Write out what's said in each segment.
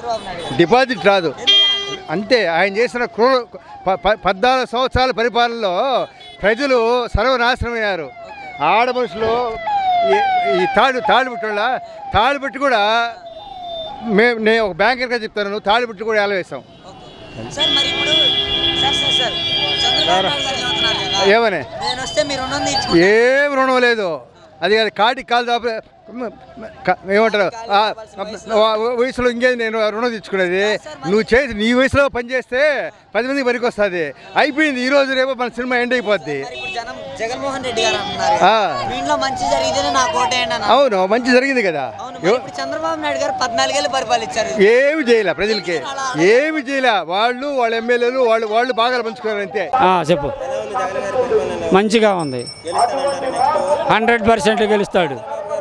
చంద్రబాబు నాయుడు గారు డిపాజిట్ రాదు అంతే ఆయన చేసిన క్రూర ప- ప- పద్నాలుగు సంవత్సరాల పరిపాలనలో ప్రజలు సర్వనాశనమయ్యారు ఆడ మనుషులు ఈ- ఈ తాడు తాడు పుట్టుల తాడు పెట్టి కూడా మేము నేను ఒక బ్యాంకర్గా చెప్తాను తాడు పెట్టి కూడా ఎలా వేసాం ఓకే. సార్ మరి ఇప్పుడు sir sir sir Chandrababu Naidu garu చెబుతున్నారు కదా ఏమని నేను వస్తే మీరు రుణం తీర్చుకుంటారు ఏం రుణం లేదు అది అది కాటికి కాలు దాప క- ఏమంటారు ఆ, ఆ వయసులో ఇంకేది నేను రుణం తెచ్చుకునేది నువ్వు చేసి నీ వయసులో పని చేస్తే పది మందికి పనికి వస్తుంది అయిపోయింది ఈ రోజు రేపు మన సినిమా ఎండ్ అయిపోద్ది మరి ఇప్పుడు జనం జగన్మోహన్ రెడ్డి గారు అంటున్నారు ఆ. దీంట్లో మంచి జరిగితేనే నాకు ఓటేయండి అన్న అవును మంచి జరిగింది కదా అవును మరి ఇప్పుడు చంద్రబాబు నాయుడు గారు పద్నాలుగేళ్ళు పరిపాలించారు ఏమి చేయలే ప్రజలకి ఏమి చేయలే వాళ్ళు వాళ్ళ ఎమ్మెల్యేలు వాళ్ళు వాళ్ళు బాగా పంచుకున్నారు అంతే ఆ, చెప్పు మంచిగా ఉంది హండ్రెడ్ పర్సెంట్ గెలుస్తాడు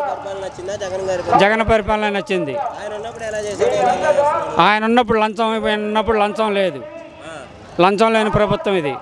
జగన్ పరిపాలన నచ్చింది ఆయన ఉన్నప్పుడు లంచం ఆయన ఉన్నప్పుడు లంచం లేదు లంచం లేని ప్రభుత్వం ఇది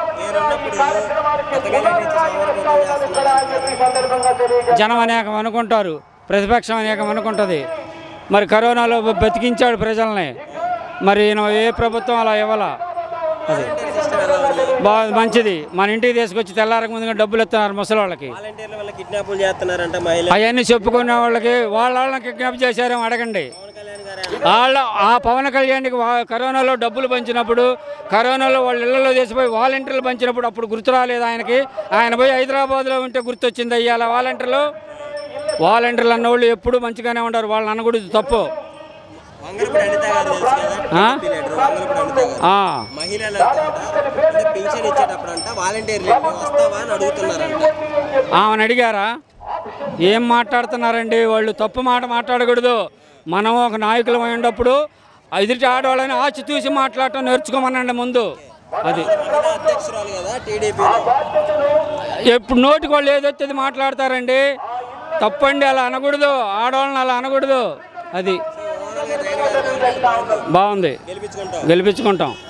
జనం అనేకం అనుకుంటారు ప్రతిపక్షం అనేకం అనుకుంటుంది మరి కరోనాలో బతికించాడు ప్రజల్ని మరి ఈయన ఏ ప్రభుత్వం అలా ఇవ్వాలా అది బాగా మంచిది మన ఇంటికి తీసుకొచ్చి తెల్లారక ముందుగా డబ్బులు ఇస్తున్నారు ముసలి వాళ్ళకి వాలంటీర్ల వల్ల కిడ్నాపులు చేస్తున్నారంట మహిళ అవన్నీ చెప్పుకునే వాళ్ళకి వాళ్ళ వాళ్ళని కిడ్నాప్ చేశారేమో అడగండి కళ్యాణ్ గారు వాళ్ళ ఆ పవన్ కళ్యాణ్కి వా- కరోనాలో డబ్బులు పంచినప్పుడు కరోనాలో వాళ్ళ ఇళ్లలో చేసిపోయి వాలంటీర్లు పంచినప్పుడు అప్పుడు గుర్తు రాలేదు ఆయనకి ఆయన పోయి హైదరాబాద్లో ఉంటే గుర్తొచ్చింది అయ్యాల వాలంటీర్లు వాలంటీర్లు అన్న వాళ్ళు ఎప్పుడు మంచిగానే ఉంటారు వాళ్ళని అనకూడదు తప్పు వంగలపూడి అనిత గారు తెలుసు కదా ఆ? టీడీపీ లీడర్ వంగలపూడి అనిత గారు ఆ, మహిళలు అంటే పెన్షన్ ఇచ్చేటప్పుడు అంట వాలంటీర్లు వస్తావా అని అడుగుతున్నారంట ఆమెను అడిగారా ఏం మాట్లాడుతున్నారండి వాళ్ళు తప్పు మాట మాట్లాడకూడదు మనం ఒక నాయకులం అయినప్పుడు ఎదుటి ఆడవాళ్ళని ఆచి చూసి మాట్లాడటం నేర్చుకోమనండి ముందు అది మహిళా అధ్యక్షురాలు కదా టీడీపీ ఎప్పుడు నోటికి వాళ్ళు ఏదొచ్చేది మాట్లాడతారండి తప్పండి అలా అనకూడదు ఆడవాళ్ళని అలా అనకూడదు అది బాగుంది గెలిపించుకుంటాం గెలిపించుకుంటాం